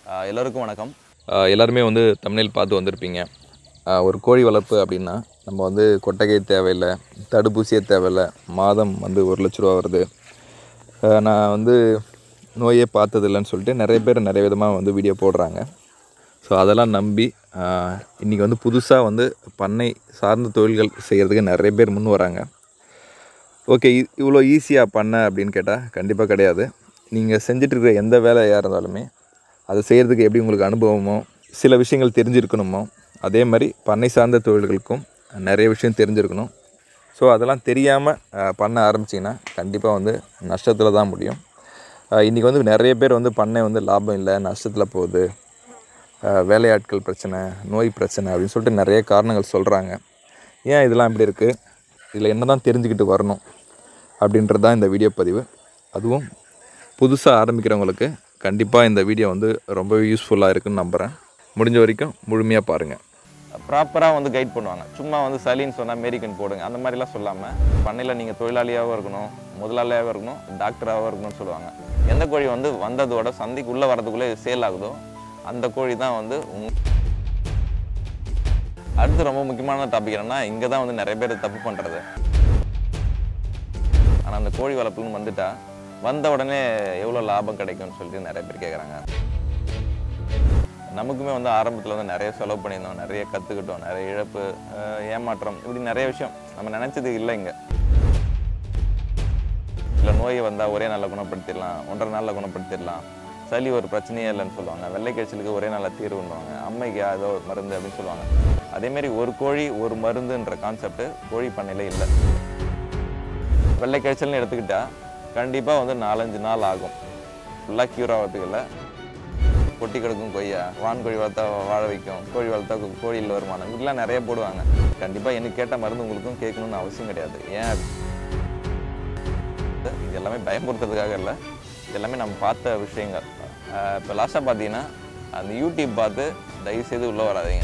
ஆஹ் எல்லோருக்கும் வணக்கம் ஆஹ் எல்லாருமே வந்து தமிழில் பார்த்து வந்திருப்பீங்க ஆஹ் ஒரு கோழி வளர்ப்பு அப்படின்னா நம்ம வந்து கொட்டகை தேவையில்லை தடுப்பூசியே தேவையில்லை மாதம் வந்து ஒரு லட்ச ரூபா வருது ஆஹ் நான் வந்து நோயே பார்த்ததில்லைன்னு சொல்லிட்டு நிறைய பேர் நிறைய விதமாக வந்து வீடியோ போடுறாங்க ஸோ அதெல்லாம் நம்பி இன்றைக்கி வந்து புதுசாக வந்து பண்ணை சார்ந்த தொழில்கள் செய்கிறதுக்கு நிறைய பேர் முன் வராங்க ஓகே இவ்வளோ ஈஸியாக பண்ண அப்படின்னு கேட்டால் கண்டிப்பாக கிடையாது நீங்கள் செஞ்சுட்டு இருக்கிற எந்த வேலையாக இருந்தாலுமே அதை செய்கிறதுக்கு எப்படி உங்களுக்கு அனுபவமோ சில விஷயங்கள் தெரிஞ்சிருக்கணுமோ அதே மாதிரி பண்ணை சார்ந்த தொழில்களுக்கும் நிறைய விஷயம் தெரிஞ்சிருக்கணும் ஸோ அதெல்லாம் தெரியாமல் பண்ண ஆரம்பிச்சிங்கன்னா கண்டிப்பாக வந்து நஷ்டத்தில் தான் முடியும் இன்றைக்கி வந்து நிறைய பேர் வந்து பண்ணை வந்து லாபம் இல்லை நஷ்டத்தில் போகுது அஹ் வேலையாட்கள் பிரச்சனை நோய் பிரச்சனை அப்படின்னு சொல்லிட்டு நிறைய காரணங்கள் சொல்கிறாங்க ஏன் இதெல்லாம் இப்படி இருக்குது இதில் என்ன தான் தெரிஞ்சுக்கிட்டு வரணும் அப்படின்றது தான் இந்த வீடியோ பதிவு அதுவும் புதுசாக ஆரம்பிக்கிறவங்களுக்கு கண்டிப்பாக இந்த வீடியோ வந்து ரொம்பவே யூஸ்ஃபுல்லாக இருக்குன்னு நம்புகிறேன் முடிஞ்ச வரைக்கும் முழுமையாக பாருங்கள் ப்ராப்பராக வந்து கைட் பண்ணுவாங்க சும்மா வந்து சளின்னு சொன்னால் அமெரிக்கன் போடுங்க அந்த மாதிரிலாம் சொல்லாமல் பண்ணையில் நீங்கள் தொழிலாளியாகவும் இருக்கணும் முதலாளியாகவும் இருக்கணும் டாக்டராகவும் இருக்கணும்னு சொல்லுவாங்க எந்த கோழி வந்து வந்ததோட சந்தைக்கு உள்ளே வரதுக்குள்ளே சேல் ஆகுதோ அந்த கோழி தான் வந்து உங் அடுத்து ரொம்ப முக்கியமான டாபிக் என்னன்னா இங்கே தான் வந்து நிறைய பேர் தப்பு பண்ணுறது ஆனால் அந்த கோழி வளர்ப்புன்னு வந்துட்டா வந்த உடனே எவ்வளோ லாபம் கிடைக்கும்னு சொல்லிட்டு நிறைய பேர் கேட்குறாங்க நமக்குமே வந்து ஆரம்பத்தில் வந்து நிறைய செலவு பண்ணியிருந்தோம் நிறைய கற்றுக்கிட்டோம் நிறைய இழப்பு அஹ் ஏமாற்றம் இப்படி நிறைய விஷயம் நம்ம நினச்சது இல்லை இங்கே இல்லை நோய் வந்தால் ஒரே நாளில் குணப்படுத்திடலாம் ஒன்றரை நாளில் குணப்படுத்திடலாம் சளி ஒரு பிரச்சனையே இல்லைன்னு சொல்லுவாங்க வெள்ளை காய்ச்சலுக்கு ஒரே நாளில் தீர்வுன்னுவாங்க அம்மைக்கு ஏதோ ஒரு மருந்து அப்படின்னு சொல்லுவாங்க அதேமாரி ஒரு கோழி ஒரு மருந்துன்ற கான்செப்ட் கோழி பண்ணையில் இல்லை வெள்ளை காய்ச்சல்னு எடுத்துக்கிட்டா கண்டிப்பாக வந்து நாலஞ்சு நாள் ஆகும் ஃபுல்லாக க்யூர் ஆகிறதுக்கு இல்லை கொட்டி கிடக்கும் கொய்யா வான் கோழி வளர்த்தா வாழ வைக்கும் கோழி வளர்த்தா கோ- கோழியில் வருமானம் இப்படிலாம் நிறைய போடுவாங்க கண்டிப்பாக எனக்கு கேட்ட மருந்து உங்களுக்கும் கேட்கணும்னு அவசியம் கிடையாது ஏன் இது எல்லாமே பயமுறுத்துறதுக்காக இல்லை இது எல்லாமே நம்ம பார்த்த விஷயங்கள் இப்போ லாஸ்ட்டாக பார்த்தீங்கன்னா அந்த யூடியூப் பார்த்து தயவுசெய்து உள்ளே வராதீங்க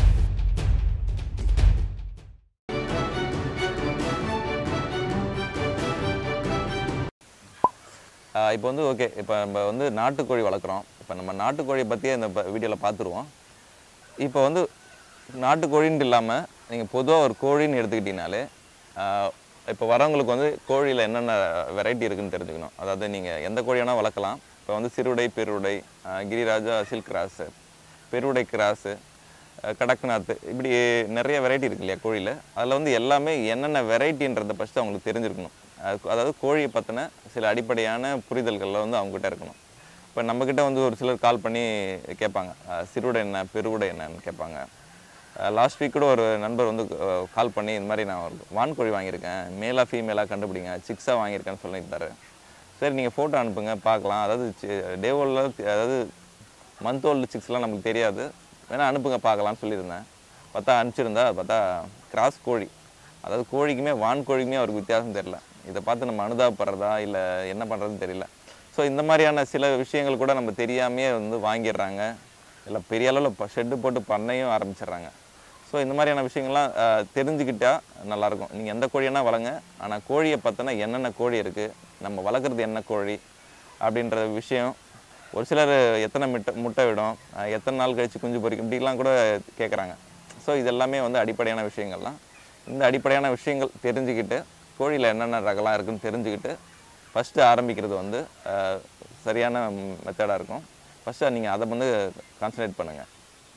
இப்போ வந்து ஓகே இப்போ நம்ம வந்து நாட்டுக்கோழி வளர்க்குறோம் இப்போ நம்ம நாட்டுக்கோழியை பற்றியே இந்த வீடியோவில் பார்த்துருவோம் இப்போ வந்து நாட்டுக்கோழின்னு இல்லாமல் நீங்கள் பொதுவாக ஒரு கோழின்னு எடுத்துக்கிட்டீங்கனாலே ஆஹ், இப்போ வரவங்களுக்கு வந்து கோழியில் என்னென்ன வெரைட்டி இருக்குன்னு தெரிஞ்சுக்கணும் அதாவது நீங்கள் எந்த கோழி வேணால் வளர்க்கலாம் இப்போ வந்து சிறுவிடை பெருவிடை ஆஹ், கிரிராஜா சில்க் கிராஸு பெருவிடை கிராஸு அஹ், கடக்நாத் இப்படி நிறைய வெரைட்டி இருக்கு இல்லையா கோழியில் அதில் வந்து எல்லாமே என்னென்ன வெரைட்டின்றதை ஃபஸ்ட்டு அவங்களுக்கு தெரிஞ்சிருக்கணும் அது- அதாவது கோழியை பற்றின சில அடிப்படையான புரிதல்களில் வந்து அவங்ககிட்ட இருக்கணும் இப்போ நம்மக்கிட்ட வந்து ஒரு சிலர் கால் பண்ணி கேட்பாங்க அஹ், சிறுவிடை என்ன பெருவிடை என்னன்னு கேட்பாங்க லாஸ்ட் வீக் கூட ஒரு நண்பர் வந்து கால் பண்ணி இந்த மாதிரி நான் ஒரு வான்கோழி வாங்கியிருக்கேன் மேலா ஃபீமேலாக கண்டுபிடிங்க சிக்ஸாக வாங்கியிருக்கேன்னு சொல்லியிருந்தாரு சரி நீங்கள் ஃபோட்டோ அனுப்புங்க பார்க்கலாம் அதாவது டே ஓல்டில் அதாவது மந்த் ஓல்டு சிக்ஸ்லாம் நமக்கு தெரியாது வேணால் அனுப்புங்க பார்க்கலாம்னு சொல்லியிருந்தேன் பார்த்தா அனுப்பிச்சிருந்தா பார்த்தா கிராஸ் கோழி அதாவது கோழிக்குமே வான் கோழிக்குமே அவருக்கு வித்தியாசம் தெரியல இதை பார்த்து நம்ம அனுதாபப்படுறதா இல்லை என்ன பண்ணுறதுன்னு தெரியல ஸோ இந்த மாதிரியான சில விஷயங்கள் கூட நம்ம தெரியாமையே வந்து வாங்கிடுறாங்க இல்லை பெரிய அளவில் ஷெட்டு போட்டு பண்ணையும் ஆரம்பிச்சிடுறாங்க ஸோ இந்த மாதிரியான விஷயங்கள்லாம் அஹ், தெரிஞ்சுக்கிட்டா நல்லாயிருக்கும் நீங்கள் எந்த கோழினா வளங்க ஆனால் கோழியை பார்த்தோன்னா என்னென்ன கோழி இருக்குது நம்ம வளர்க்குறது என்ன கோழி அப்படின்ற விஷயம் ஒரு சிலர் எத்தனை முட்டை முட்டை விடும் அஹ், எத்தனை நாள் கழித்து குஞ்சு பொரிக்கும் இப்படிலாம் கூட கேட்குறாங்க ஸோ இது எல்லாமே வந்து அடிப்படையான விஷயங்கள்லாம் இந்த அடிப்படையான விஷயங்கள் தெரிஞ்சுக்கிட்டு கோழியில் என்னென்ன ரகலாம் இருக்குன்னு தெரிஞ்சுக்கிட்டு ஃபஸ்ட்டு ஆரம்பிக்கிறது வந்து அஹ், சரியான மெத்தடாக இருக்கும் ஃபஸ்ட்டு நீங்கள் அதை வந்து கான்சன்ட்ரேட் பண்ணுங்கள்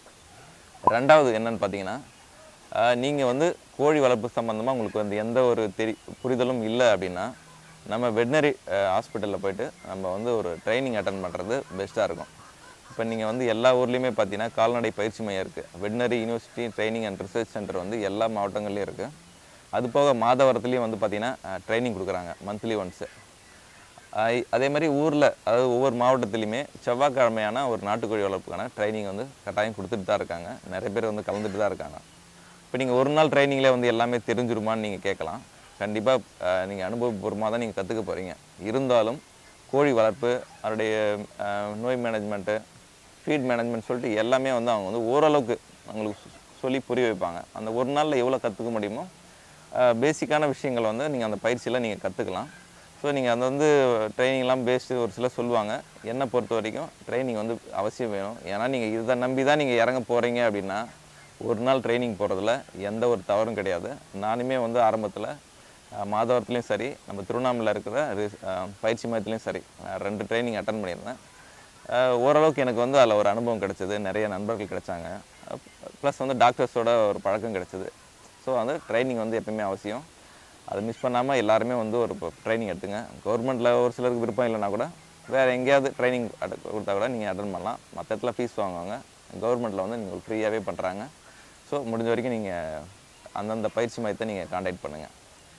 ரெண்டாவது என்னன்னு பார்த்தீங்கன்னா நீங்கள் வந்து கோழி வளர்ப்பு சம்மந்தமாக உங்களுக்கு வந்து எந்த ஒரு தெரி புரிதலும் இல்லை அப்படின்னா நம்ம வெட்னரி ஹாஸ்பிட்டலில் போயிட்டு நம்ம வந்து ஒரு ட்ரைனிங் அட்டன் பண்ணுறது பெஸ்ட்டாக இருக்கும் இப்போ நீங்கள் வந்து எல்லா ஊர்லேயுமே பார்த்தீங்கன்னா கால்நடை பயிற்சி மையம் இருக்குது veterinary university training and research centre வந்து எல்லா மாவட்டங்கள்லேயும் இருக்குது அது போக மாதவரத்துலேயும் வந்து பார்த்தீங்கன்னா ட்ரைனிங் கொடுக்குறாங்க மந்த்லி ஒன்ஸு ஆஹ் அதே மாதிரி ஊரில் அதாவது ஒவ்வொரு மாவட்டத்துலையுமே செவ்வாய்க்கிழமையான ஒரு நாட்டுக்கோழி வளர்ப்புக்கான ட்ரைனிங் வந்து கட்டாயம் கொடுத்துட்டு தான் இருக்காங்க நிறைய பேர் வந்து கலந்துட்டு தான் இருக்காங்க இப்போ நீங்கள் ஒரு நாள் ட்ரைனிங்கில் வந்து எல்லாமே தெரிஞ்சிருமான்னு நீங்கள் கேட்கலாம் கண்டிப்பாக நீங்கள் அனுபவபூர்வமாக தான் நீங்கள் கற்றுக்க போகிறீங்க இருந்தாலும் கோழி வளர்ப்பு அதனுடைய ஆஹ் நோய் மேனேஜ்மெண்ட்டு ஃபீட் மேனேஜ்மெண்ட் சொல்லிட்டு எல்லாமே வந்து அவங்க வந்து ஓரளவுக்கு அவங்களுக்கு சொ- சொல்லி புரிய வைப்பாங்க அந்த ஒரு நாளில் எவ்வளோ கற்றுக்க முடியுமோ பேசிக்கான விஷயங்கள் வந்து நீங்கள் அந்த பயிற்சியில் நீங்கள் கற்றுக்கலாம் ஸோ நீங்கள் அது வந்து ட்ரைனிங்லாம் பேஸ்டு ஒரு சிலர் சொல்லுவாங்க என்னை பொறுத்த வரைக்கும் ட்ரைனிங் வந்து அவசியம் வேணும் ஏன்னா நீங்கள் இதை நம்பி தான் நீங்கள் இறங்க போகிறீங்க அப்படின்னா ஒரு நாள் ட்ரைனிங் போகிறதுல எந்த ஒரு தவறும் கிடையாது நானுமே வந்து ஆரம்பத்தில் மாதவரத்துலேயும் சரி நம்ம திருவண்ணாமலையில் இருக்கிற ரி- அஹ், பயிற்சி மையத்துலேயும் சரி நான் ரெண்டு ட்ரைனிங் அட்டன் பண்ணியிருந்தேன் அஹ், ஓரளவுக்கு எனக்கு வந்து அதில் ஒரு அனுபவம் கிடைச்சது நிறைய நண்பர்கள் கிடைச்சாங்க ப்ளஸ் வந்து டாக்டர்ஸோட ஒரு பழக்கம் கிடைச்சது ஸோ வந்து ட்ரைனிங் வந்து எப்பயுமே அவசியம் அதை மிஸ் பண்ணாமல் எல்லாருமே வந்து ஒரு ட்ரைனிங் எடுத்துங்க கவர்மெண்ட்டில் ஒரு சிலருக்கு விருப்பம் இல்லைனா கூட வேறு எங்கேயாவது ட்ரைனிங் கொடுத்தா கூட நீங்கள் அட்டன் பண்ணலாம் மற்ற இடத்துல ஃபீஸ் வாங்குவாங்க கவர்மெண்ட்டில் வந்து நீங்கள் ஃப்ரீயாகவே பண்ணுறாங்க ஸோ முடிஞ்ச வரைக்கும் நீங்கள் அந்தந்த பயிற்சி மையத்தை நீங்கள் காண்டாக்ட் பண்ணுங்கள்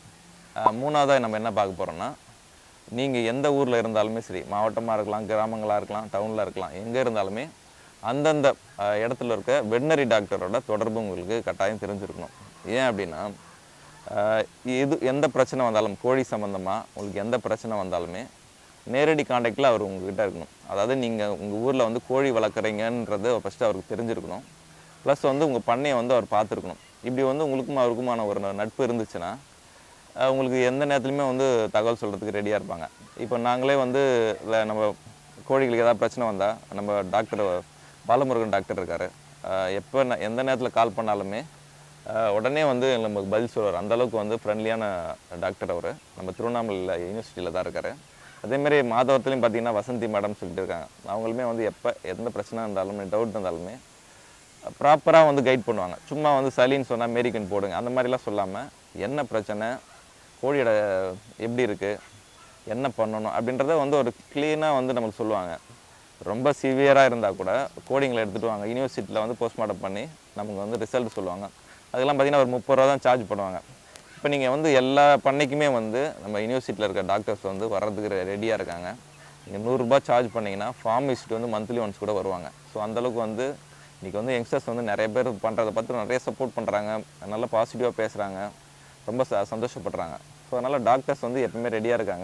மூணாவதாக நம்ம என்ன பார்க்க போகிறோம்னா நீங்கள் எந்த ஊரில் இருந்தாலுமே சரி மாவட்டமாக இருக்கலாம் கிராமங்களாக இருக்கலாம் டவுனில் இருக்கலாம் எங்கே இருந்தாலுமே அந்தந்த அஹ், இடத்துல இருக்க வெட்னரி டாக்டரோட தொடர்பு உங்களுக்கு கட்டாயம் தெரிஞ்சிருக்கணும் ஏன் அப்படின்னா அஹ், இது எந்த பிரச்சனை வந்தாலும் கோழி சம்மந்தமாக உங்களுக்கு எந்த பிரச்சனை வந்தாலுமே நேரடி காண்டாக்டில் அவர் உங்ககிட்ட இருக்கணும் அதாவது நீங்கள் உங்கள் ஊரில் வந்து கோழி வளர்க்குறீங்கன்றது ஃபஸ்ட்டு அவருக்கு தெரிஞ்சிருக்கணும் ப்ளஸ் வந்து உங்கள் பண்ணையை வந்து அவர் பார்த்துருக்கணும் இப்படி வந்து உங்களுக்கும் அவருக்குமான ஒரு நட்பு இருந்துச்சுன்னா அஹ் உங்களுக்கு எந்த நேரத்துலையுமே வந்து தகவல் சொல்கிறதுக்கு ரெடியாக இருப்பாங்க இப்போ நாங்களே வந்து இல்லை நம்ம கோழிகளுக்கு ஏதாவது பிரச்சனை வந்தால் நம்ம டாக்டர் பாலமுருகன் டாக்டர் இருக்கார் எப்போ ந- எந்த நேரத்தில் கால் பண்ணாலுமே அஹ் உடனே வந்து நமக்கு பதில் சொல்லுவார் அந்த அளவுக்கு வந்து ஃப்ரெண்ட்லியான டாக்டர் அவர் நம்ம திருவண்ணாமலையில் யூனிவர்சிட்டியில் தான் இருக்கார் அதேமாரி மாதவரத்துலையும் பார்த்தீங்கன்னா வசந்தி மேடம் சொல்லிட்டு இருக்காங்க அவங்களுமே வந்து எப்போ எந்த பிரச்சனை இருந்தாலுமே டவுட் இருந்தாலுமே ப்ராப்பராக வந்து கைட் பண்ணுவாங்க சும்மா வந்து சளின்னு சொன்னால் அமெரிக்கன் போடுங்க அந்த மாதிரிலாம் சொல்லாமல் என்ன பிரச்சனை கோழியோட எப்படி இருக்குது என்ன பண்ணணும் அப்படின்றத வந்து ஒரு க்ளீனாக வந்து நமக்கு சொல்லுவாங்க ரொம்ப சிவியராக இருந்தால் கூட கோடிங்களை எடுத்துகிட்டு வாங்க யூனிவர்சிட்டியில் வந்து போஸ்ட்மார்ட்டம் பண்ணி நமக்கு வந்து ரிசல்ட் சொல்லுவாங்க அதெல்லாம் பார்த்தீங்கன்னா ஒரு முப்பது ரூபா தான் சார்ஜ் பண்ணுவாங்க இப்போ நீங்கள் வந்து எல்லா பண்ணைக்குமே வந்து நம்ம யூனிவர்சிட்டியில் இருக்க டாக்டர்ஸ் வந்து வர்றதுக்கு ரெடியாக இருக்காங்க நீங்கள் நூறுரூபா சார்ஜ் பண்ணிங்கன்னா ஃபார்மிஸ்ட் வந்து மந்த்லி ஒன்ஸ் கூட வருவாங்க ஸோ அந்தளவுக்கு வந்து இன்றைக்கி வந்து யங்ஸ்டர்ஸ் வந்து நிறைய பேர் பண்ணுறதை பார்த்து நிறைய சப்போர்ட் பண்ணுறாங்க நல்லா பாசிட்டிவாக பேசுகிறாங்க ரொம்ப ச சந்தோஷப்படுறாங்க ஸோ அதனால் டாக்டர்ஸ் வந்து எப்பவுமே ரெடியாக இருக்காங்க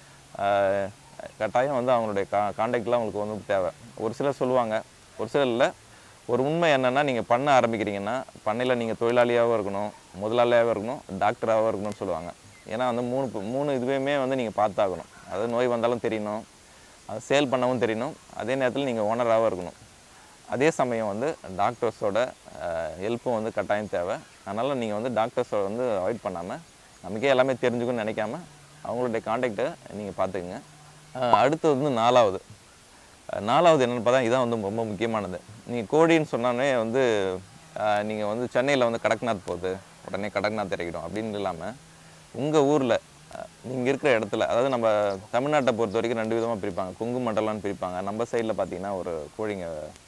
ஆஹ் கட்டாயம் வந்து அவங்களுடைய கா காண்டாக்ட்லாம் அவங்களுக்கு வந்து தேவை ஒரு சிலர் சொல்லுவாங்க ஒரு சிலர் இல்லை ஒரு உண்மை என்னென்னா நீங்கள் பண்ண ஆரம்பிக்கிறீங்கன்னா பண்ணையில் நீங்கள் தொழிலாளியாகவும் இருக்கணும் முதலாளியாகவும் இருக்கணும் டாக்டராகவும் இருக்கணும்னு சொல்லுவாங்க ஏன்னா வந்து மூணு ப- மூணு இதுவுமே வந்து நீங்கள் பார்த்தாகணும் அதாவது நோய் வந்தாலும் தெரியணும் அது சேல் பண்ணவும் தெரியணும் அதே நேரத்தில் நீங்கள் ஓனராகவும் இருக்கணும் அதே சமயம் வந்து டாக்டர்ஸோட ஹெல்ப்பும் வந்து கட்டாயம் தேவை அதனால் நீங்கள் வந்து டாக்டர்ஸோட வந்து அவாய்ட் பண்ணாமல் நமக்கே எல்லாமே தெரிஞ்சுக்கணும்னு நினைக்காம அவங்களுடைய காண்டாக்டை நீங்கள் பார்த்துக்குங்க அஹ் அடுத்து வந்து நாலாவது அஹ் நாலாவது என்னென்னு பார்த்தா இதான் வந்து ரொம்ப முக்கியமானது நீங்கள் கோழின்னு சொன்னாலே வந்து நீங்கள் வந்து சென்னையில் வந்து கடக்நாத் போகுது உடனே கடக்நாத் இறக்கிடும் அப்படின்னு இல்லாமல் உங்கள் ஊரில் நீங்கள் இருக்கிற இடத்துல அதாவது நம்ம தமிழ்நாட்டை பொறுத்த வரைக்கும் ரெண்டு விதமாக பிரிப்பாங்க கொங்கு மண்டலம்னு பிரிப்பாங்க நம்ம சைடில் பார்த்தீங்கன்னா ஒரு கோழிங்க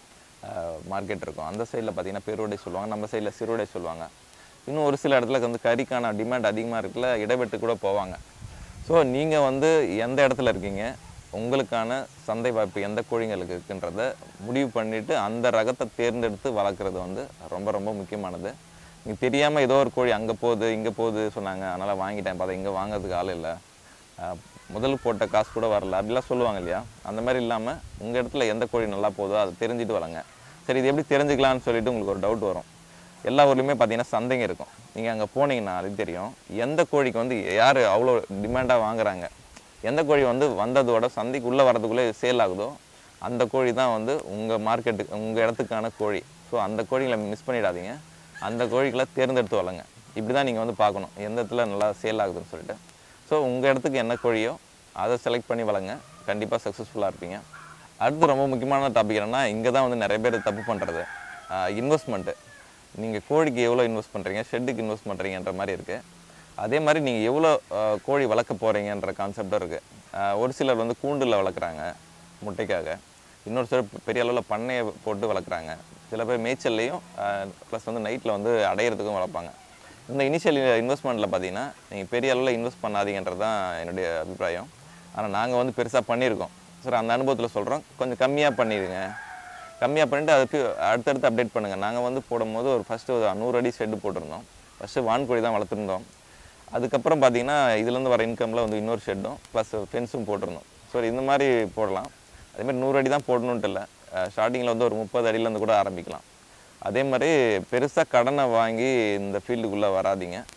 மார்க்கெட் இருக்கும் அந்த சைடில் பார்த்தீங்கன்னா பெருவடை சொல்லுவாங்க நம்ம சைடில் சிறுவடை சொல்லுவாங்க இன்னும் ஒரு சில இடத்துல வந்து கறிக்கான டிமாண்ட் அதிகமாக இருக்குல்ல இடைவெட்டு கூட போவாங்க ஸோ நீங்கள் வந்து எந்த இடத்துல இருக்கீங்க உங்களுக்கான சந்தை வாய்ப்பு எந்த கோழிங்களுக்கு இருக்குன்றத முடிவு பண்ணிவிட்டு அந்த ரகத்தை தேர்ந்தெடுத்து வளர்க்குறது வந்து ரொம்ப ரொம்ப முக்கியமானது நீங்கள் தெரியாமல் ஏதோ ஒரு கோழி அங்கே போகுது இங்கே போகுது சொன்னாங்க அதனால் வாங்கிட்டேன் பார்த்தா இங்கே வாங்குறதுக்கு ஆள் இல்லை அஹ் முதல் போட்ட காசு கூட வரல அப்படிலாம் சொல்லுவாங்க இல்லையா அந்த மாதிரி இல்லாமல் உங்கள் இடத்துல எந்த கோழி நல்லா போதோ அதை தெரிஞ்சுட்டு வளங்க சரி இது எப்படி தெரிஞ்சுக்கலாம்னு சொல்லிட்டு உங்களுக்கு ஒரு டவுட் வரும் எல்லா ஊர்லேயுமே பார்த்தீங்கன்னா சந்தைங்க இருக்கும் நீங்கள் அங்கே போனீங்கன்னா அது தெரியும் எந்த கோழிக்கு வந்து யார் அவ்வளோ டிமாண்டாக வாங்குறாங்க எந்த கோழி வந்து வந்ததோட சந்தைக்கு உள்ளே வரதுக்குள்ளே சேல் ஆகுதோ அந்த கோழி தான் வந்து உங்கள் மார்க்கெட்டுக்கு உங்கள் இடத்துக்கான கோழி ஸோ அந்த கோழிகளை மிஸ் பண்ணிடாதீங்க அந்த கோழிகளை தேர்ந்தெடுத்து வளங்க இப்படி தான் நீங்கள் வந்து பார்க்கணும் எந்த இடத்துல நல்லா சேல் ஆகுதுன்னு சொல்லிட்டு ஸோ உங்கள் இடத்துக்கு என்ன கோழியோ அதை செலக்ட் பண்ணி வளங்க கண்டிப்பாக சக்ஸஸ்ஃபுல்லாக இருப்பீங்க அடுத்து ரொம்ப முக்கியமான டாபிக் என்னன்னா இங்கே தான் வந்து நிறைய பேர் தப்பு பண்ணுறது இன்வெஸ்ட்மெண்ட்டு நீங்கள் கோழிக்கு எவ்வளோ இன்வெஸ்ட் பண்ணுறீங்க ஷெட்டுக்கு இன்வெஸ்ட் பண்ணுறீங்கன்ற மாதிரி இருக்குது அதே மாதிரி நீங்கள் எவ்வளோ ஆஹ், கோழி வளர்க்க போகிறீங்கன்ற கான்செப்டும் இருக்குது ஒரு சிலர் வந்து கூண்டில் வளர்க்குறாங்க முட்டைக்காக இன்னொரு சிலர் பெரிய அளவில் பண்ணையை போட்டு வளர்க்குறாங்க சில பேர் மேய்ச்சல்லையும் ப்ளஸ் வந்து நைட்டில் வந்து அடையிறதுக்கும் வளர்ப்பாங்க இந்த இனிஷியல் இன்வெஸ்ட்மெண்ட்டில் பார்த்தீங்கன்னா நீங்கள் பெரிய அளவில் இன்வெஸ்ட் பண்ணாதீங்கன்றது தான் என்னுடைய அபிப்பிராயம் ஆனால் நாங்கள் வந்து பெருசாக பண்ணியிருக்கோம் சார் அந்த அனுபவத்தில் சொல்கிறோம் கொஞ்சம் கம்மியாக பண்ணிடுங்க கம்மியாக பண்ணிட்டு அதுக்கு அடுத்தடுத்து அப்டேட் பண்ணுங்கள் நாங்கள் வந்து போடும்போது ஒரு ஃபஸ்ட்டு ஒரு நூறு அடி ஷெட்டு போட்டிருந்தோம் ஃபஸ்ட்டு வான்கோழி தான் வளர்த்துருந்தோம் அதுக்கப்புறம் பார்த்தீங்கன்னா இதுலேருந்து வர இன்கமில் வந்து இன்னொரு ஷெட்டும் ப்ளஸ் ஃபென்ஸும் போட்டிருந்தோம் ஸோ இந்த மாதிரி போடலாம் அதேமாதிரி நூறு அடி தான் போடணுன்ட்டு இல்லை ஸ்டார்டிங்கில் வந்து ஒரு முப்பது அடியிலேருந்து கூட ஆரம்பிக்கலாம் அதே மாதிரி பெருசாக கடனை வாங்கி இந்த ஃபீல்டுக்குள்ளே வராதீங்க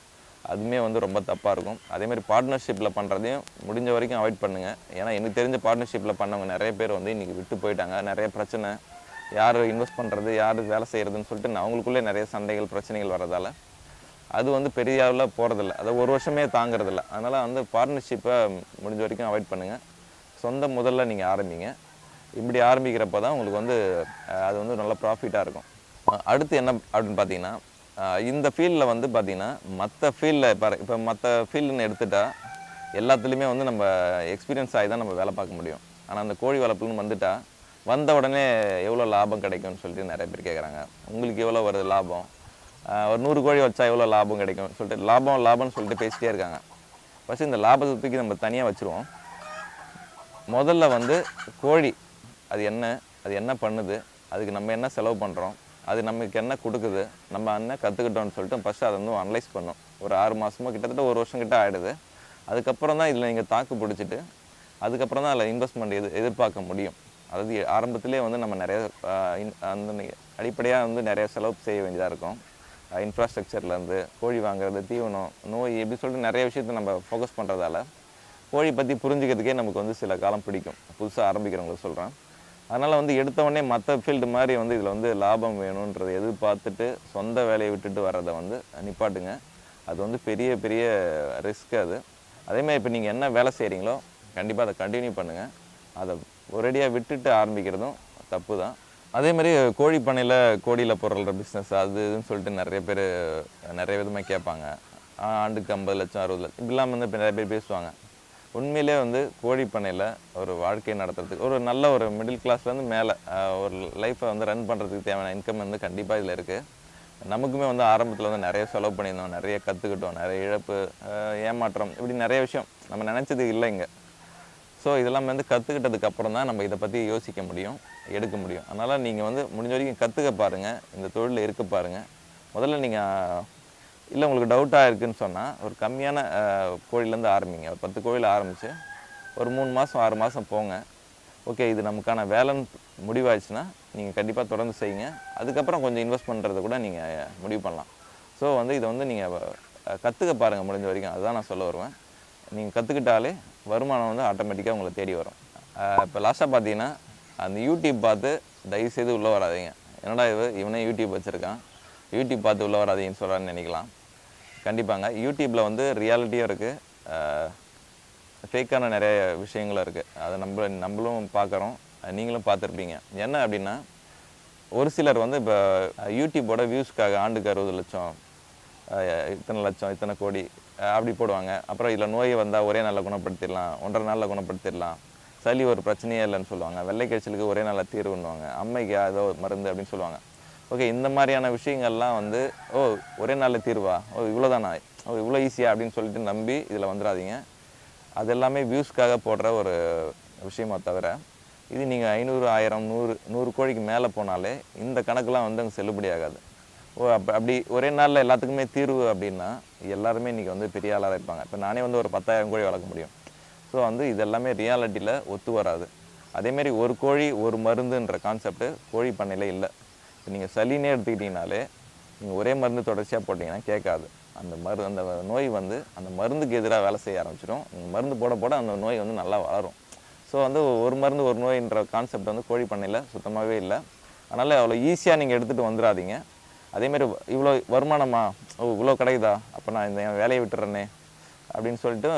அதுவுமே வந்து ரொம்ப தப்பாக இருக்கும் அதேமாதிரி பார்ட்னர்ஷிப்பில் பண்ணுறதையும் முடிஞ்ச வரைக்கும் அவாய்ட் பண்ணுங்கள் ஏன்னா எனக்கு தெரிஞ்ச பார்ட்னர்ஷிப்பில் பண்ணவங்க நிறைய பேர் வந்து இன்றைக்கி விட்டு போயிட்டாங்க நிறைய பிரச்சனை யார் இன்வெஸ்ட் பண்ணுறது யார் வேலை செய்கிறதுன்னு சொல்லிட்டு நான் அவங்களுக்குள்ளே நிறைய சண்டைகள் பிரச்சனைகள் வர்றதால அது வந்து பெரிய அளவில் போகிறதில்ல அதை ஒரு வருஷமே தாங்கிறதில்ல அதனால் வந்து பார்ட்னர்ஷிப்பை முடிஞ்ச வரைக்கும் அவாய்ட் பண்ணுங்கள் சொந்த முதல்ல நீங்கள் ஆரம்பிங்க இப்படி ஆரம்பிக்கிறப்ப தான் உங்களுக்கு வந்து அஹ், அது வந்து நல்ல ப்ராஃபிட்டாக இருக்கும் அஹ், அடுத்து என்ன அப்படின்னு பார்த்தீங்கன்னா அஹ், இந்த ஃபீல்டில் வந்து பார்த்தீங்கன்னா மற்ற ஃபீல்டில் இப்போ இப்போ மற்ற ஃபீல்டுன்னு எடுத்துட்டா எல்லாத்துலேயுமே வந்து நம்ம எக்ஸ்பீரியன்ஸ் ஆகி தான் நம்ம வேலை பார்க்க முடியும் ஆனால் அந்த கோழி வளர்ப்புன்னு வந்துட்டா வந்த உடனே எவ்வளோ லாபம் கிடைக்கும்னு சொல்லிட்டு நிறைய பேர் கேட்குறாங்க உங்களுக்கு எவ்வளோ வருது லாபம் ஆஹ் ஒரு நூறு கோழி வச்சா எவ்வளோ லாபம் கிடைக்கும் சொல்லிட்டு லாபம் லாபம்னு சொல்லிட்டு பேசிட்டே இருக்காங்க ஃபஸ்ட்டு இந்த லாபத்தை தூக்கி நம்ம தனியாக வச்சுருவோம் முதல்ல வந்து கோழி அது என்ன அது என்ன பண்ணுது அதுக்கு நம்ம என்ன செலவு பண்ணுறோம் அது நமக்கு என்ன கொடுக்குது நம்ம என்ன கற்றுக்கிட்டோம்னு சொல்லிட்டு ஃபஸ்ட்டு அதை வந்து அனலைஸ் பண்ணோம் ஒரு ஆறு மாதமோ கிட்டத்தட்ட ஒரு வருஷம் கிட்ட ஆகிடுது அதுக்கப்புறம் தான் இதில் நீங்கள் தாக்கு பிடிச்சிட்டு அதுக்கப்புறம் தான் அதில் இன்வெஸ்ட்மெண்ட் எது எதிர்பார்க்க முடியும் அதாவது ஆரம்பத்திலே வந்து நம்ம நிறைய ஆஹ் இன்- அந்த அடிப்படையாக வந்து நிறைய செலவு செய்ய வேண்டியதாக இருக்கும் இன்ஃப்ராஸ்ட்ரக்சர்லேருந்து கோழி வாங்குறது தீவனம் நோய் இப்படி சொல்லிட்டு நிறைய விஷயத்தை நம்ம ஃபோக்கஸ் பண்ணுறதால கோழி பற்றி புரிஞ்சுக்கிறதுக்கே நமக்கு வந்து சில காலம் பிடிக்கும் புதுசாக ஆரம்பிக்கிறவங்களுக்கு சொல்கிறேன் அதனால் வந்து எடுத்த உடனே மற்ற ஃபீல்டு மாதிரி வந்து இதில் வந்து லாபம் வேணுன்றதை எதிர்பார்த்துட்டு சொந்த வேலையை விட்டுட்டு வர்றதை வந்து நிப்பாட்டுங்க அது வந்து பெரிய பெரிய ரிஸ்க் அது அதேமாதிரி இப்போ நீங்கள் என்ன வேலை செய்கிறீங்களோ கண்டிப்பாக அதை கண்டினியூ பண்ணுங்கள் அதை ஒரேடியாக விட்டுட்டு ஆரம்பிக்கிறதும் தப்பு தான் அதே மாதிரி கோழி பண்ணையில் கோழியில் பொருள்ற பிஸ்னஸ் அது இதுன்னு சொல்லிட்டு நிறைய பேர் நிறைய விதமாக கேட்பாங்க ஆ, ஆண்டுக்கு ஐம்பது லட்சம் அறுபது லட்சம் இப்படிலாம் வந்து இப்போ நிறைய பேர் பேசுவாங்க உண்மையிலே வந்து கோழி பண்ணையில் ஒரு வாழ்க்கை நடத்துறதுக்கு ஒரு நல்ல ஒரு மிடில் கிளாஸ்லேருந்து மேலே ஒரு லைஃப்பை வந்து ரன் பண்ணுறதுக்கு தேவையான இன்கம் வந்து கண்டிப்பாக இதில் இருக்குது நமக்குமே வந்து ஆரம்பத்தில் வந்து நிறைய செலவு பண்ணியிருந்தோம் நிறைய கற்றுக்கிட்டோம் நிறைய இழப்பு ஆஹ் ஏமாற்றம் இப்படி நிறைய விஷயம் நம்ம நினச்சது இல்லை இங்கே ஸோ இதெல்லாம் வந்து கற்றுக்கிட்டதுக்கு அப்புறம் தான் நம்ம இதை பற்றி யோசிக்க முடியும் எடுக்க முடியும் அதனால் நீங்கள் வந்து முடிஞ்ச வரைக்கும் கற்றுக்க பாருங்கள் இந்த தொழிலில் இருக்க பாருங்கள் முதல்ல நீங்கள் இல்லை உங்களுக்கு டவுட்டாக இருக்குன்னு சொன்னால் ஒரு கம்மியான ஆஹ், கோழிலேருந்து ஆரம்பிங்க ஒரு பத்து கோழியில் ஆரம்பித்து ஒரு மூணு மாதம் ஆறு மாதம் போங்க ஓகே இது நமக்கான வேலைன்னு முடிவாயிடுச்சுன்னா நீங்கள் கண்டிப்பாக தொடர்ந்து செய்யுங்க அதுக்கப்புறம் கொஞ்சம் இன்வெஸ்ட் பண்ணுறதை கூட நீங்கள் முடிவு பண்ணலாம் ஸோ வந்து இதை வந்து நீங்கள் கற்றுக்க பாருங்கள் முடிஞ்ச வரைக்கும் அதுதான் நான் சொல்ல வருவேன் நீங்கள் கற்றுக்கிட்டாலே வருமானம் வந்து ஆட்டோமேட்டிக்காக உங்களை தேடி வரும் இப்போ லாஸ்ட்டாக பார்த்தீங்கன்னா அந்த யூடியூப் பார்த்து தயவுசெய்து உள்ளே வராதீங்க என்னடா இவ இவனே யூடியூப் வச்சுருக்கான் யூடியூப் பார்த்து உள்ளே வராதீங்கன்னு சொல்கிறான்னு நினைக்கலாம் கண்டிப்பாங்க யூடியூப்பில் வந்து ரியாலிட்டியும் இருக்குது ஃபேக்கான நிறைய விஷயங்களும் இருக்குது அதை நம்ம நம்மளும் பார்க்குறோம் நீங்களும் பார்த்துருப்பீங்க என்ன அப்படின்னா ஒரு சிலர் வந்து இப்போ யூடியூப்போட வியூஸ்க்காக ஆண்டுக்கு அறுபது லட்சம் அஹ் இத்தனை லட்சம் இத்தனை கோடி அஹ் அப்படி போடுவாங்க அப்புறம் இதில் நோய் வந்தால் ஒரே நாளில் குணப்படுத்திடலாம் ஒன்றரை நாளில் குணப்படுத்திடலாம் சளி ஒரு பிரச்சனையே இல்லைன்னு சொல்லுவாங்க வெள்ளை காய்ச்சலுக்கு ஒரே நாளில் தீர்வுன்னுவாங்க அம்மைக்கு ஏதோ மருந்து அப்படின்னு சொல்லுவாங்க ஓகே இந்த மாதிரியான விஷயங்கள்லாம் வந்து ஓ ஒரே நாளில் தீர்வா ஓ இவ்வளோதானா ஓ இவ்வளோ ஈஸியா அப்படின்னு சொல்லிட்டு நம்பி இதில் வந்துடாதீங்க அது எல்லாமே வியூஸ்க்காக போடுற ஒரு விஷயமா தவிர இது நீங்கள் ஐநூறு ஆயிரம் நூறு நூறு கோழிக்கு மேலே போனாலே இந்த கணக்கெலாம் வந்து அங்கே செல்லுபடி ஆகாது ஓ அப்போ அப்படி ஒரே நாளில் எல்லாத்துக்குமே தீர்வு அப்படின்னா எல்லாருமே இன்றைக்கி வந்து பெரிய ஆளாக இருப்பாங்க இப்போ நானே வந்து ஒரு பத்தாயிரம் கோழி வளர்க்க முடியும் ஸோ வந்து இது எல்லாமே ரியாலிட்டியில் ஒத்து வராது அதேமாரி ஒரு கோழி ஒரு மருந்துன்ற கான்செப்ட் கோழி பண்ணையில் இல்லை இப்போ நீங்கள் சளினே எடுத்துக்கிட்டிங்கனாலே நீங்கள் ஒரே மருந்து தொடர்ச்சியாக போட்டிங்கன்னா கேட்காது அந்த மரு அந்த நோய் வந்து அந்த மருந்துக்கு எதிராக வேலை செய்ய ஆரம்பிச்சிடும் அந்த மருந்து போட போட அந்த நோய் வந்து நல்லா வளரும் ஸோ வந்து ஒரு மருந்து ஒரு நோயின்ற கான்செப்ட் வந்து கோழி பண்ணையில் சுத்தமாகவே இல்லை அதனால் அவ்வளோ ஈஸியாக நீங்கள் எடுத்துகிட்டு வந்துடாதீங்க அதேமாரி இவ்வளோ வருமானமா ஓ இவ்வளோ கிடைக்குதா அப்போ நான் இந்த என் வேலையை விட்டுறேனே அப்படின்னு சொல்லிட்டு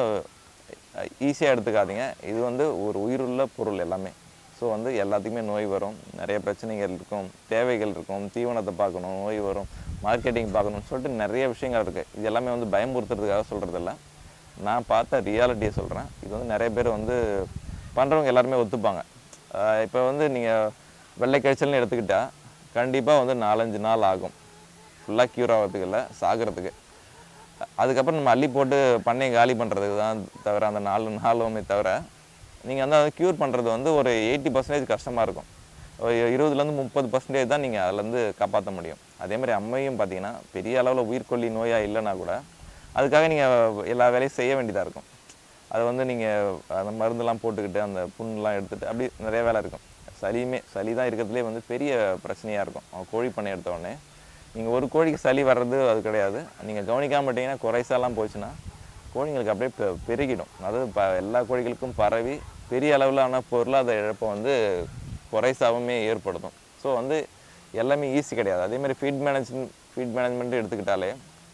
ஈஸியாக எடுத்துக்காதீங்க இது வந்து ஒரு உயிருள்ள பொருள் எல்லாமே ஸோ வந்து எல்லாத்துக்குமே நோய் வரும் நிறைய பிரச்சனைகள் இருக்கும் தேவைகள் இருக்கும் தீவனத்தை பார்க்கணும் நோய் வரும் மார்க்கெட்டிங் பார்க்கணும்னு சொல்லிட்டு நிறைய விஷயங்கள் இருக்குது இது எல்லாமே வந்து பயமுறுத்துறதுக்காக சொல்கிறதில்ல நான் பார்த்த ரியாலிட்டியை சொல்கிறேன் இது வந்து நிறைய பேர் வந்து பண்ணுறவங்க எல்லாருமே ஒத்துப்பாங்க இப்போ வந்து நீங்கள் வெள்ளை கழிச்சல்னு எடுத்துக்கிட்டால் கண்டிப்பாக வந்து நாலஞ்சு நாள் ஆகும் ஃபுல்லாக க்யூர் ஆகிறதுக்கு இல்லை சாகிறதுக்கு அதுக்கப்புறம் நம்ம அள்ளி போட்டு பண்ணையை காலி பண்ணுறதுக்கு தான் தவிர அந்த நாலு நாளுமே தவிர நீங்கள் வந்து அதை க்யூர் பண்ணுறது வந்து ஒரு எயிட்டி பர்சன்டேஜ் கஷ்டமாக இருக்கும் ஒரு இருபதுலேருந்து முப்பது பர்சன்டேஜ் தான் நீங்கள் அதுலேருந்து காப்பாற்ற முடியும் அதே மாதிரி அம்மையும் பார்த்தீங்கன்னா பெரிய அளவில் உயிர்கொல்லி நோயாக இல்லைன்னா கூட அதுக்காக நீங்கள் எல்லா வேலையும் செய்ய வேண்டியதாக இருக்கும் அது வந்து நீங்கள் அந்த மருந்தெல்லாம் போட்டுக்கிட்டு அந்த புண்ணெலாம் எடுத்துகிட்டு அப்படி நிறைய வேலை இருக்கும் சளியுமே சளி தான் இருக்கிறதுலே வந்து பெரிய பிரச்சனையாக இருக்கும் அவன் கோழி பண்ணை எடுத்த உடனே நீங்கள் ஒரு கோழிக்கு சளி வர்றது அது கிடையாது நீங்கள் கவனிக்காம விட்டீங்கன்னா குறைசாலாம் போச்சுன்னா கோழிங்களுக்கு அப்படியே பெ பெருகிடும் அதாவது ப எல்லா கோழிகளுக்கும் பரவி பெரிய அளவிலான பொருளாதார இழப்பை வந்து குறைசாவுமே ஏற்படுத்தும் ஸோ வந்து எல்லாமே ஈஸி கிடையாது அதே மாதிரி ஃபீட் மேனேஜ்மெண்ட் ஃபீட் மேனேஜ்மெண்ட் எடுத்துக்கிட்டாலே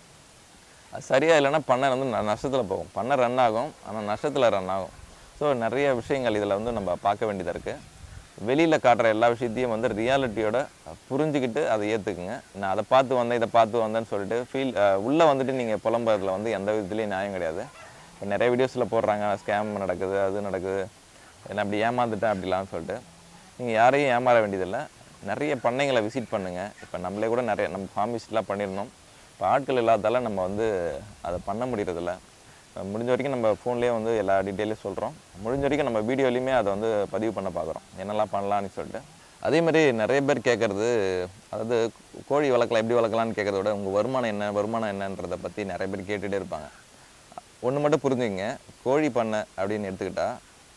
அது சரியாக இல்லைன்னா பண்ணை வந்து நஷ்டத்தில் போகும் பண்ணை ரன் ஆகும் ஆனால் நஷ்டத்தில் ரன் ஆகும் ஸோ நிறைய விஷயங்கள் இதில் வந்து நம்ம பார்க்க வேண்டியதாக இருக்குது வெளியில் காட்டுற எல்லா விஷயத்தையும் வந்து ரியாலிட்டியோட புரிஞ்சுக்கிட்டு அதை ஏற்றுக்குங்க நான் அதை பார்த்து வந்தேன் இதை பார்த்து வந்தேன்னு சொல்லிட்டு ஃபீல் உள்ளே வந்துட்டு நீங்கள் புலம்புறதுல வந்து எந்த விதத்துலேயும் நியாயம் கிடையாது இப்ப நிறைய வீடியோஸில் போடுறாங்க ஸ்கேம் நடக்குது அது நடக்குது என்ன அப்படி ஏமாந்துட்டேன் அப்படிலாம் சொல்லிட்டு நீங்கள் யாரையும் ஏமாற வேண்டியதில்லை நிறைய பண்ணைங்களை விசிட் பண்ணுங்கள் இப்போ நம்மளே கூட நிறைய நம்ம ஃபார்மிஸ்ட்லாம் பண்ணியிருந்தோம் இப்போ ஆட்கள் இல்லாதால நம்ம வந்து அதை பண்ண முடியறதில்ல அஹ் முடிஞ்ச வரைக்கும் நம்ம ஃபோன்லேயே வந்து எல்லா டீட்டெயிலையும் சொல்கிறோம் முடிஞ்ச வரைக்கும் நம்ம வீடியோலையுமே அதை வந்து பதிவு பண்ண பார்க்குறோம் என்னெல்லாம் பண்ணலான்னு சொல்லிட்டு அதே மாதிரி நிறைய பேர் கேட்குறது அதாவது கோழி வளர்க்கலாம் எப்படி வளர்க்கலாம்னு கேட்கறத விட உங்கள் வருமானம் என்ன வருமானம் என்னன்றதை பற்றி நிறைய பேர் கேட்டுகிட்டே இருப்பாங்க ஒன்று மட்டும் புரிஞ்சுங்க கோழி பண்ணை அப்படின்னு எடுத்துக்கிட்டா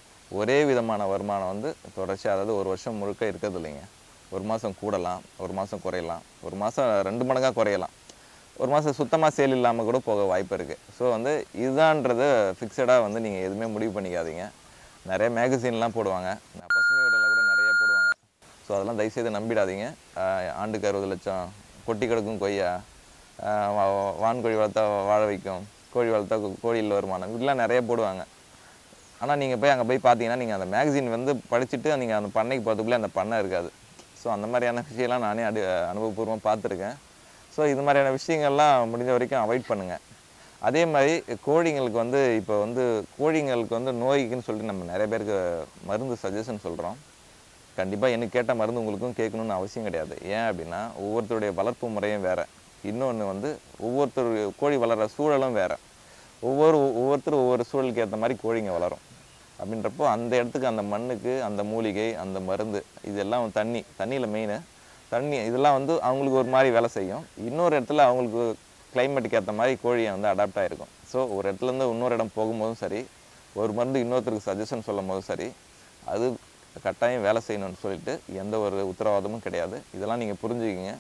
ஒரே விதமான வருமானம் வந்து தொடர்ச்சியாக அதாவது ஒரு வருஷம் முழுக்க இருக்கிறது இல்லைங்க ஒரு மாதம் கூடலாம் ஒரு மாதம் குறையலாம் ஒரு மாதம் ரெண்டு மடங்காக குறையலாம் ஒரு மாதம் சுத்தமாக சேல் இல்லாமல் கூட போக வாய்ப்பு இருக்குது ஸோ வந்து இதுதான்றது ஃபிக்ஸடாக வந்து நீங்கள் எதுவுமே முடிவு பண்ணிக்காதீங்க நிறைய மேகசின்லாம் போடுவாங்க நான் பசுமை உடலில் கூட நிறைய போடுவாங்க ஸோ அதெல்லாம் தயவுசெய்து நம்பிடாதீங்க ஆஹ் ஆண்டுக்கு அறுபது லட்சம் கொட்டி கிடக்கும் கொய்யா ஆஹ் வா- வா- வான்கோழி வளர்த்தா வாழ வைக்கும் கோழி வளர்த்தா கோ- கோழியில் வருமானம் இப்படிலாம் நிறைய போடுவாங்க ஆனால் நீங்கள் போய் அங்கே போய் பார்த்தீங்கன்னா நீங்கள் அந்த மேகசின் வந்து படிச்சுட்டு நீங்கள் அந்த பண்ணைக்கு போகிறதுக்குள்ளே அந்த பண்ணை இருக்காது ஸோ அந்த மாதிரியான விஷயம்லாம் நானே அடி அனுபவபூர்வமாக பார்த்துருக்கேன் ஸோ இது மாதிரியான விஷயங்கள்லாம் முடிஞ்ச வரைக்கும் அவாய்ட் பண்ணுங்கள் அதே மாதிரி கோழிங்களுக்கு வந்து இப்போ வந்து கோழிங்களுக்கு வந்து நோய்க்குன்னு சொல்லிட்டு நம்ம நிறைய பேருக்கு மருந்து சஜஷன் சொல்கிறோம் கண்டிப்பாக எனக்கு கேட்ட மருந்து உங்களுக்கும் கேட்கணும்னு அவசியம் கிடையாது ஏன் அப்படின்னா ஒவ்வொருத்தருடைய வளர்ப்பு முறையும் வேறு இன்னொன்று வந்து ஒவ்வொருத்தர் கோழி வளர்கிற சூழலும் வேறு ஒவ்வொரு ஒவ்வொருத்தரும் ஒவ்வொரு சூழலுக்கு ஏற்ற மாதிரி கோழிங்க வளரும் அப்படின்றப்போ அந்த இடத்துக்கு அந்த மண்ணுக்கு அந்த மூலிகை அந்த மருந்து இதெல்லாம் தண்ணி தண்ணியில் மெயின் தண்ணி இதெல்லாம் வந்து அவங்களுக்கு ஒரு மாதிரி வேலை செய்யும் இன்னொரு இடத்துல அவங்களுக்கு கிளைமேட்டுக்கு ஏற்ற மாதிரி கோழியை வந்து அடாப்ட் ஆகிருக்கும் ஸோ ஒரு இடத்துலேருந்து இன்னொரு இடம் போகும்போதும் சரி ஒரு மருந்து இன்னொருத்தருக்கு சஜஷன் சொல்லும் போதும் சரி அது கட்டாயம் வேலை செய்யணும்னு சொல்லிட்டு எந்த ஒரு உத்தரவாதமும் கிடையாது இதெல்லாம் நீங்கள் புரிஞ்சுக்கிங்க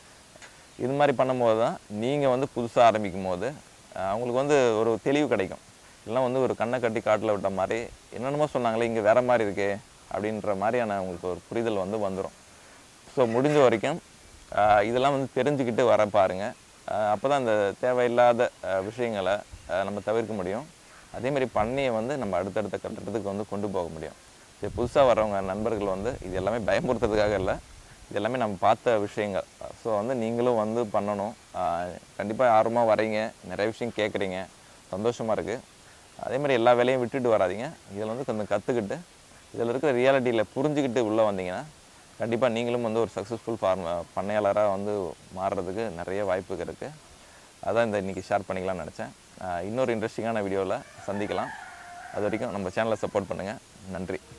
இது மாதிரி பண்ணும்போது தான் நீங்கள் வந்து புதுசாக ஆரம்பிக்கும் போது அஹ், அவங்களுக்கு வந்து ஒரு தெளிவு கிடைக்கும் இல்லைன்னா வந்து ஒரு கண்ணை கட்டி காட்டில் விட்ட மாதிரி என்னென்னமோ சொன்னாங்களே இங்கே வேற மாதிரி இருக்கே அப்படின்ற மாதிரியான உங்களுக்கு ஒரு புரிதல் வந்து வந்துடும் ஸோ முடிஞ்ச வரைக்கும் ஆஹ், இதெல்லாம் வந்து தெரிஞ்சுக்கிட்டு வர பாருங்க அப்போ தான் இந்த தேவையில்லாத ஆஹ், விஷயங்களை ஆஹ், நம்ம தவிர்க்க முடியும் அதே மாதிரி பண்ணையை வந்து நம்ம அடுத்தடுத்த கட்டத்துக்கு வந்து கொண்டு போக முடியும் இது புதுசாக வர்றவங்க நண்பர்கள் வந்து இது எல்லாமே பயமுறுத்துறதுக்காக இல்லை இது எல்லாமே நம்ம பார்த்த விஷயங்கள் ஸோ வந்து நீங்களும் வந்து பண்ணணும் கண்டிப்பாக ஆர்வமாக வரீங்க நிறைய விஷயம் கேட்குறீங்க சந்தோஷமாக இருக்குது அதே மாதிரி எல்லா வேலையும் விட்டுட்டு வராதீங்க இதில் வந்து கொஞ்சம் கற்றுக்கிட்டு இதில் இருக்கிற ரியாலிட்டியில் புரிஞ்சுக்கிட்டு உள்ளே வந்தீங்கன்னா கண்டிப்பாக நீங்களும் வந்து ஒரு சக்ஸஸ்ஃபுல் ஃபார்ம் பண்ணையாளராக வந்து மாறுறதுக்கு நிறைய வாய்ப்புகள் இருக்குது அதான் இந்த இன்றைக்கி ஷேர் பண்ணிக்கலாம்னு நினச்சேன் ஆஹ் இன்னொரு இன்ட்ரெஸ்டிங்கான வீடியோவில் சந்திக்கலாம் அது வரைக்கும் நம்ம சேனலை சப்போர்ட் பண்ணுங்கள் நன்றி